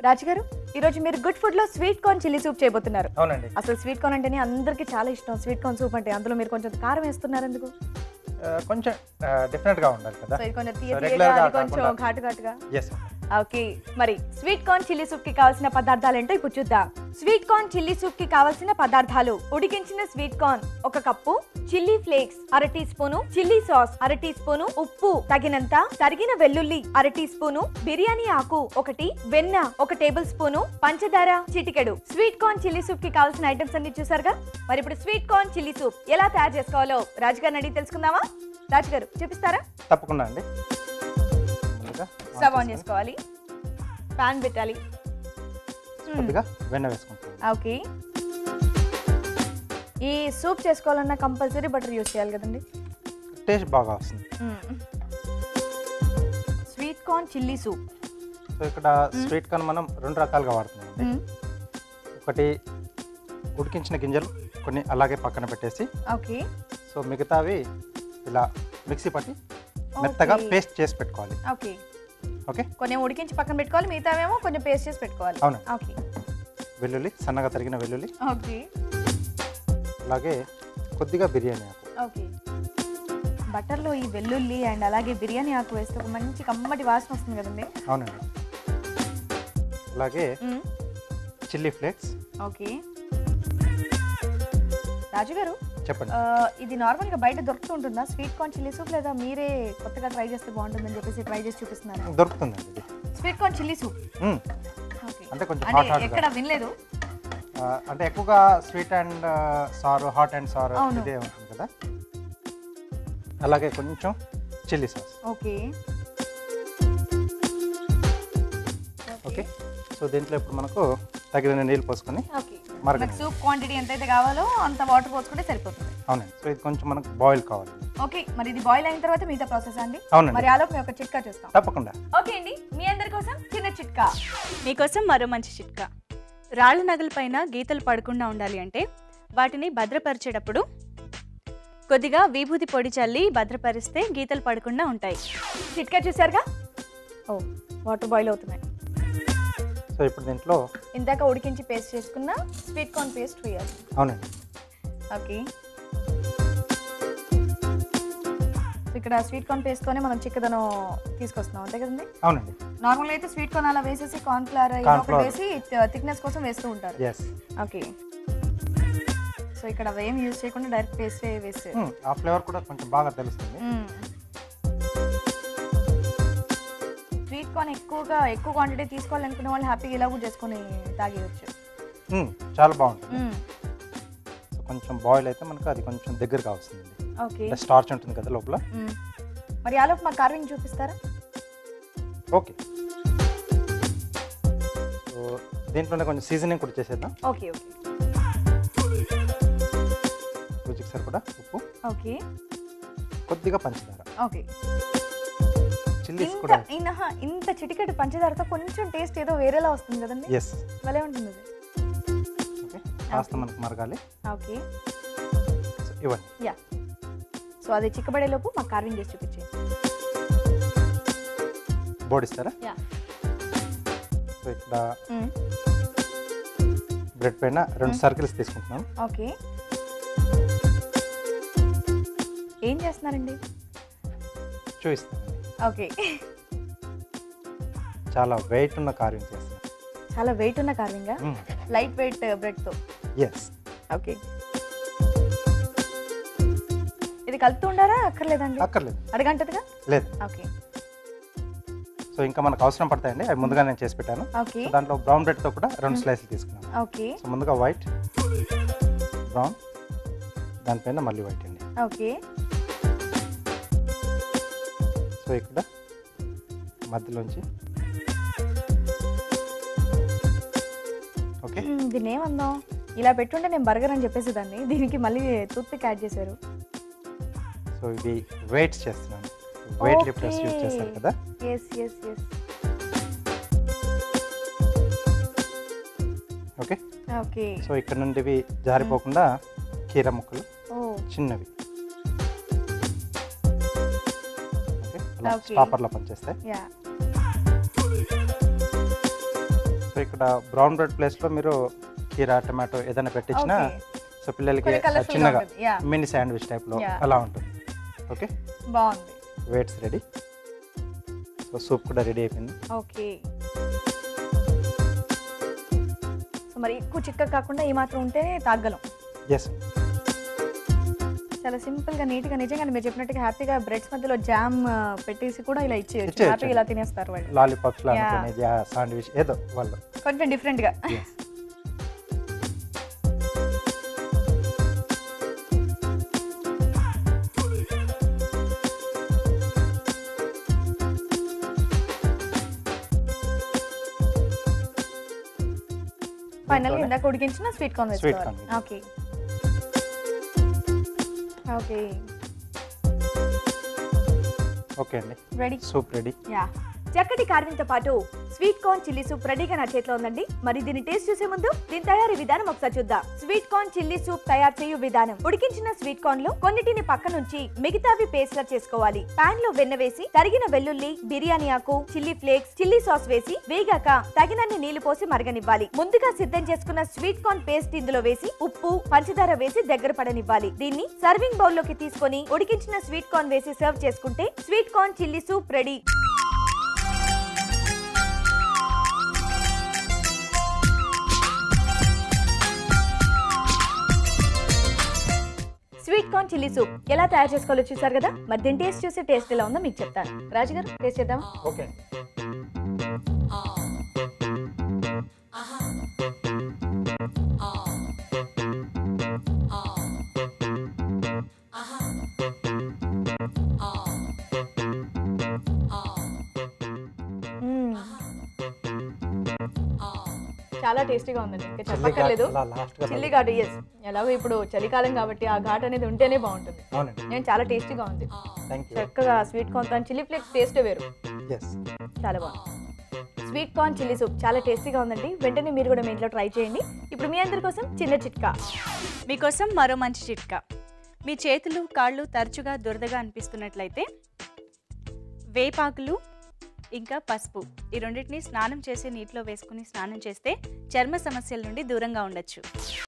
రాజు గారు ఈరోజు మీరు గుడ్ ఫుడ్ లో స్వీట్ కార్న్ చిల్లీ సూప్ చేయబోతున్నారు అవునండి అసలు స్వీట్ కార్న్ అంటేనే అందరికీ చాలా ఇష్టం స్వీట్ కార్న్ సూప్ అంటే అందులో మీరు కొంచెం కారం వేస్తున్నారు ఎందుకు ఆ, కొంచెం డిఫరెంట్ గా ఉండాలి కదా సో ఇది కొంచెం తీయ So, తీయగా regular గా అది కొంచెం కాకుండా- ఘాటు ఘాటుగా ఎస్ ఓకే మరి స్వీట్ కార్న్ చిల్లీ సూప్ కి కావాల్సిన పదార్థాలు ఏంటో ఇప్పుడు చూద్దాం స్వీట్ కార్న్ చిల్లీ సూప్ కి కావాల్సిన పదార్థాలు ఉడికించిన స్వీట్ కార్న్ ఒక కప్పు చిల్లీ ఫ్లేక్స్ అర టీ స్పూను చిల్లీ సాస్ అర టీ స్పూను ఉప్పు తగినంత తరిగిన వెల్లుల్లి అర టీ స్పూను బిర్యానీ ఆకు ఒకటి వెన్న ఒక టేబుల్ స్పూను పంచదార చిటికెడు స్వీట్ కార్న్ చిల్లీ సూప్ కి కావాల్సిన ఐటమ్స్ అన్ని చూసారుగా మరి ఇప్పుడు స్వీట్ కార్న్ చిల్లీ సూప్ ఎలా తయారు చేసుకోవాలో రాజుగారిని అడిగి తెలుసుకుందామా రాజుగారు చూపిస్తారా తప్పకుండా అండి ముందుగా స్టవ్ ఆన్ చేసుకోవాలి పాన్ పెట్టాలి కొద్దిగా వెన్న వేసుకుంటాం ఓకే ఈ సూప్ చేసుకోవాలన్నా కంపల్సరీ బటర్ యూస్ చేయాలి కదండి టేస్ట్ బాగా వస్తుంది sweet corn chilli soup so ఇక్కడ స్వీట్ కార్న్ మనం రెండు రకాలుగా వాడుతున్నాం అండి ఒకటి ఉడికించిన గింజలు కొన్ని అలాగే పక్కన పెట్టేసి ఓకే సో మిగతావి ఇలా మిక్సీ పట్టి మెత్తగా Okay. పేస్ట్ చేసి పెట్టుకోవాలి ఓకే ఓకే కొంచెం ఉడికించి పక్కన పెట్టుకోవాలి మిగతావేమో కొంచెం పేస్ట్ చేసి పెట్టుకోవాలి అవునండి. ఓకే వెల్లుల్లి సన్నగా తరిగిన వెల్లుల్లి ఓకే అలాగే కొద్దిగా బిర్యానీ ఆకు ఓకే బటర్లో ఈ వెల్లుల్లి అండ్ అలాగే బిర్యానీ ఆకు వేస్తే ఒక మంచి కమ్మటి వాసన వస్తుంది కదండి అవునండి అలాగే మ్మ్. చిల్లీ ఫ్లేక్స్ ఓకే రాజు గారు చెప్పండి ఆ, ఇది నార్మల్ గా బయట దొరుకుతూ ఉంటుందా స్వీట్ కార్న్ చిల్లీ సూప్ లేదా మీరే కొత్తగా ట్రై చేస్తే బాగుంటుందని చెప్పేసి ట్రై చేసి చూపిస్తున్నారు దొరుకుతుందండి ఇది స్వీట్ కార్న్ చిల్లీ సూప్ మ్మ్. ఓకే అంటే కొంచెం అంటే hot hot గా. ఎక్కడ వినలేదు ఆ, అంటే ఎక్కువగా sweet and sour hot and sour అవును. ఇదే ఉంటుంది కదా అలాగే కొంచెం chilli sauce okay okay so దీంట్లో ఇప్పుడు మనకు తగిన నీళ్ళు పోసుకొని ఓకే మరగ మనకు సూప్ క్వాంటిటీ ఎంతైతే కావాలో అంత వాటర్ పోసుకుంటే సరిపోతుంది అవునండి సో ఇది కొంచెం మనకు బాయిల్ కావాలి ఓకే మరి ఇది బాయిల్ అయిన తర్వాత మిగతా ప్రాసెస్ అండి అవునండి మరి ఆలోపు మేము ఒక చిట్కా చూస్తాం తప్పకుండా ఓకే అండి మీ అందరి కోసం చిన్న చిట్కా మీకోసం మరో మంచి చిట్కా రాళ్ళ నగలపైన గీతలు పడకుండా ఉండాలి అంటే వాటిని భద్రపరిచేటప్పుడు కొద్దిగా విభూతి పొడి చల్లి భద్రపరిస్తే గీతలు పడకుండా ఉంటాయి చిట్కా చూసారుగా ఓ వాటర్ బాయిల్ అవుతున్నాయి సో ఇప్పుడు దీంట్లో ఇందాక ఉడికించి పేస్ట్ చేసుకున్న స్వీట్ కార్న్ పేస్ట్ వేయాలి అవునండి ఓకే ఇక్కడ స్వీట్ కార్న్ పేస్తోనే మనం చిక్కదనం తీసుకొస్తున్నాం అంతే కదండి అవునండి నార్మల్ అయితే స్వీట్ కార్న్ అలా వేసేసి కార్న్ ఫ్లవర్ Corn ఒకటి flour. వేసి థిక్నెస్ కోసం వేస్తూ ఉంటారు ఎస్ ఓకే సో ఇక్కడ అవి ఏం యూజ్ చేయకుండా డైరెక్ట్ పేస్ట్ వేసి ఆ ఫ్లేవర్ కూడా కొంచెం బాగా తెలుస్తుంది స్వీట్ కార్న్ ఎక్కువగా ఎక్కువ క్వాంటిటీ తీసుకోవాలనుకునే వాళ్ళు హ్యాపీగా ఇలా కూడా చేసుకొని తాగేయచ్చు మ్మ్, చాలా బాగుంటుంది సో కొంచెం బాయిల్ అయితే మనకు అది కొంచెం దగ్గరగా వస్తుందండి ఓకే అంటే స్టార్చ్ ఉంటుంది కదా లోపల మరి ఆలోపు మా కార్వింగ్ చూపిస్తారా ఓకే సో దీంట్లోనే కొంచెం సీజనింగ్ కూడా చేసేద్దాం ఓకే ఓకే రుచికి సరిపడా ఉప్పు ఓకే కొద్దిగా పంచదార ఓకే చిల్లీస్ ఇంత కూడా ఇనహ- ఇంత చిటికెట్ పంచదారతో కొంచెం టేస్ట్ ఏదో వేరేలా వస్తుంది కదండి ఎస్ భలే ఉంటుంది అది ఓకే కాస్త మనకు మరగాలి ఓకే సో ఇవ్వండి యా సో అది చిక్కబడే లోపు మాకు కార్వింగ్ చేసి చూపించే బోడిస్తారా యా సో ఇక్కడ బ్రెడ్ పైన రెండు సర్కిల్స్ తీసుకుంటున్నాను ఓకే ఏం చేస్తున్నారండి చూపిస్తానండి ఓకే చాలా వెయిట్ ఉన్న కార్యం చేస్తున్నాను చాలా వెయిట్ ఉన్న కార్వింగ్ లైట్ వెయిట్ బ్రెడ్తో ఎస్ ఓకే ఇది కలుపుతూ ఉండారా అక్కర్లేదండి అక్కర్లేదు అడగంటదిగా లేదు ఓకే సో ఇంకా మనకు అవసరం పడతాయండి అవి ముందుగా నేను చేసి పెట్టాను ఓకే సో దాంట్లో బ్రౌన్ బ్రెడ్తో కూడా రెండు స్లైస్లు తీసుకున్నాను ఓకే సో ముందుగా వైట్ బ్రౌన్ దానిపైన మళ్ళీ వైట్ అండి ఓకే సో ఇక్కడ మధ్యలోంచి ఓకే మ్మ్, దీన్ని ఏమందాం ఇలా పెట్టుంటే నేను బర్గర్ అని చెప్పేసేదాన్ని దీనికి మళ్ళీ టూత్ పిక్ యాడ్ చేశారు సో ఇవి వెయిట్స్ చేస్తున్నాను వెయిట్ లిఫ్టర్స్ యూజ్ చేస్తారు కదా yes yes yes okay okay so ఇక్కడ నుండి ఇవి జారిపోకుండా కీర ముక్కలు ఓ చిన్నవి ఓకే అలా Okay. స్టాపర్లో పనిచేస్తాయి యా సో సో ఇక్కడ బ్రౌన్ బ్రెడ్ ప్లేస్లో మీరు కీరా టమాటో ఏదైనా పెట్టించినా Okay. సో పిల్లలకి కొంచెం colourful గా చిన్నగా ఉంటుంది. Yeah. మినీ శాండ్విచ్ టైప్లో Yeah. అలా ఉంటుంది ఓకే బాగుంది వెయిట్స్ రెడీ సో సూప్ కూడా రెడీ అయిపోయింది ఓకే సో మరి ఎక్కువ చిక్క కాకుండా ఈ మాత్రం ఉంటేనే తాగలం ఎస్ చాలా సింపుల్ గా నీట్ గా నిజంగా మీరు చెప్పినట్టుగా హ్యాపీగా బ్రెడ్స్ మధ్యలో జామ్ పెట్టేసి కూడా ఇలా ఇచ్చేయచ్చు ఇచ్చేయచ్చు. హ్యాపీగా ఇలా తినేస్తారు వాళ్ళు లాలీపాప్స్ లా Yeah. అనుకునేది శాండ్విచ్ ఏదో వాళ్ళు కొంచెం డిఫరెంట్ గా Yes. ఫైనల్ గా దీంట్లోనే ఇందాక ఉడికించిన స్వీట్ కార్న్ Sweet వేసుకోవాలి corn. ఓకే ఓకే ఓకే అండి రెడీ సూప్ రెడీ యా చక్కటి కార్వింగ్తో పాటు స్వీట్ కార్న్ చిల్లీ సూప్ రెడీగా నా చేతిలో ఉందండి మరి దీన్ని టేస్ట్ చూసే ముందు దీని తయారీ విధానం ఒకసారి చూద్దాం స్వీట్ కార్న్ చిల్లీ సూప్ తయారు చేయు విధానం ఉడికించిన స్వీట్ కార్న్ లో కొన్నిటిని పక్క నుంచి మిగతావి పేస్ట్ లా చేసుకోవాలి పాన్ లో వెన్న వేసి తరిగిన వెల్లుల్లి బిర్యానీ ఆకు చిల్లీ ఫ్లేక్స్ చిల్లీ సాస్ వేసి వేగాక తగినన్ని నీళ్లు పోసి మరగనివ్వాలి ముందుగా సిద్ధం చేసుకున్న స్వీట్ కార్న్ పేస్ట్ ఇందులో వేసి ఉప్పు పంచదార వేసి దగ్గర పడనివ్వాలి దీన్ని సర్వింగ్ బౌల్ లోకి తీసుకొని ఉడికించిన స్వీట్ కార్న్ వేసి సర్వ్ చేసుకుంటే sweet corn chilli soup ready sweet corn chilli soup ఎలా తయారు చేసుకోవాలో చూసారు కదా మరి దీని టేస్ట్ చూసి టేస్ట్ ఎలా ఉందో మీకు చెప్తాను రాజు గారు టేస్ట్ చేద్దాం ఓకే చాలా టేస్టీగా ఉందండి ఇంకా చెప్పక్కర్లేదు లాస్ట్ గా చిల్లీ ఘాటు ఎస్ ఎలాగో ఇప్పుడు చలికాలం కాబట్టి ఆ ఘాట్ అనేది ఉంటేనే బాగుంటుంది అవునండి నేను చాలా టేస్టీగా ఉంది థ్యాంక్ యూ చక్కగా స్వీట్ కార్న్ తో చిల్లీ ఫ్లేక్స్ టేస్ట్ వేరు ఎస్ చాలా బాగుంది స్వీట్ కార్న్ చిల్లీ సూప్ చాలా టేస్టీగా ఉందండి వెంటనే మీరు కూడా మీ ఇంట్లో ట్రై చేయండి ఇప్పుడు మీ అందరి కోసం చిన్న చిట్కా మీకోసం మరో మంచి చిట్కా మీ చేతులు కాళ్ళు తరచుగా దురదగా అనిపిస్తున్నట్లయితే వేపాకులు ఇంకా పసుపు ఈ రెండింటిని స్నానం చేసే నీటిలో వేసుకుని స్నానం చేస్తే చర్మ సమస్యల నుండి దూరంగా ఉండొచ్చు